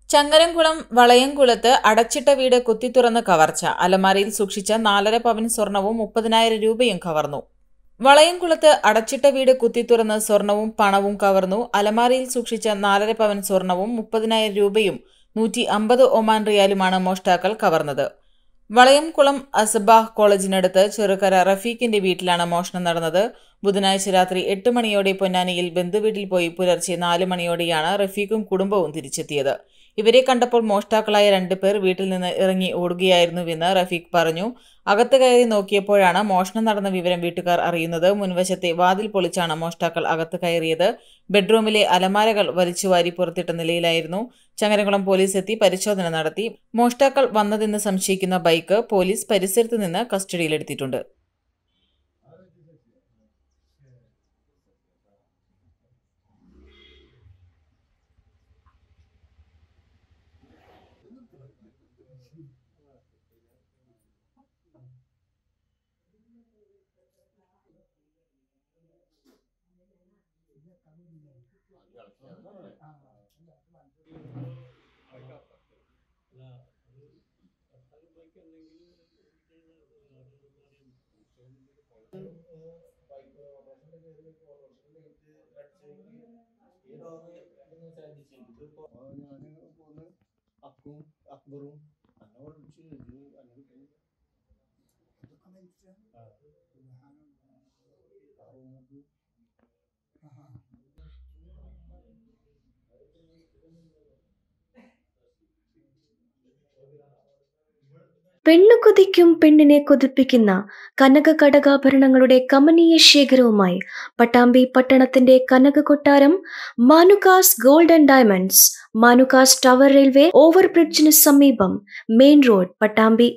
ചങ്ങരംകുളം വളയംകുളത്ത് അടച്ചിട്ട വീട് കുത്തിത്തുറന്ന് കവർച്ച അലമാരയിൽ സൂക്ഷിച്ച നാലര പവൻ സ്വർണവും മുപ്പതിനായിരം രൂപയും കവർന്നു വളയംകുളത്ത് അടച്ചിട്ട വീട് കുത്തിത്തുറന്ന് സ്വർണവും പണവും കവർന്നു അലമാരയിൽ സൂക്ഷിച്ച നാലര പവൻ സ്വർണവും മുപ്പതിനായിരം രൂപയും നൂറ്റി അമ്പത് ഒമാൻ റിയാലുമാണ് മോഷ്ടാക്കൾ കവർന്നത് വളയംകുളം അസബാഹ് കോളേജിനടുത്ത് ചെറുകര റഫീഖിന്റെ വീട്ടിലാണ് മോഷണം നടന്നത് ബുധനാഴ്ച രാത്രി എട്ട് മണിയോടെ പൊന്നാനിയിൽ ബന്ധുവീട്ടിൽ പോയി പുലർച്ചെ നാല് മണിയോടെയാണ് റഫീഖും കുടുംബവും തിരിച്ചെത്തിയത് ഇവരെ കണ്ടപ്പോൾ മോഷ്ടാക്കളായ രണ്ടുപേർ വീട്ടിൽ നിന്ന് ഇറങ്ങി ഓടുകയായിരുന്നുവെന്ന് റഫീഖ് പറഞ്ഞു അകത്ത് കയറി നോക്കിയപ്പോഴാണ് മോഷണം നടന്ന വിവരം വീട്ടുകാർ അറിയുന്നത് മുൻവശത്തെ വാതിൽ പൊളിച്ചാണ് മോഷ്ടാക്കൾ അകത്ത് കയറിയത് ബെഡ്റൂമിലെ അലമാരകൾ വലിച്ചുവാരി പുറത്തിട്ട നിലയിലായിരുന്നു ചങ്ങരകുളം പോലീസ് എത്തി പരിശോധന നടത്തി മോഷ്ടാക്കൾ വന്നതെന്ന് സംശയിക്കുന്ന ബൈക്ക് പോലീസ് പരിസരത്ത് നിന്ന് കസ്റ്റഡിയിലെടുത്തിട്ടുണ്ട് ഞാന് പോന്ന് അക്കും അക്ബറും അന്നെ വിളിച്ച് ഇത് അങ്ങനെ പോയി. ആ. ആ റൂമിലേക്ക് പെണ്ണു കൊതിക്കും പെണ്ണിനെ കൊതിപ്പിക്കുന്ന കനക കടകാഭരണങ്ങളുടെ കമനീയ ശേഖരവുമായി പട്ടാമ്പി പട്ടണത്തിന്റെ കനക കൊട്ടാരം Manukas gold and diamonds Manukas tower railway ഓവർബ്രിഡ്ജിന് സമീപം മെയിൻ റോഡ് പട്ടാമ്പി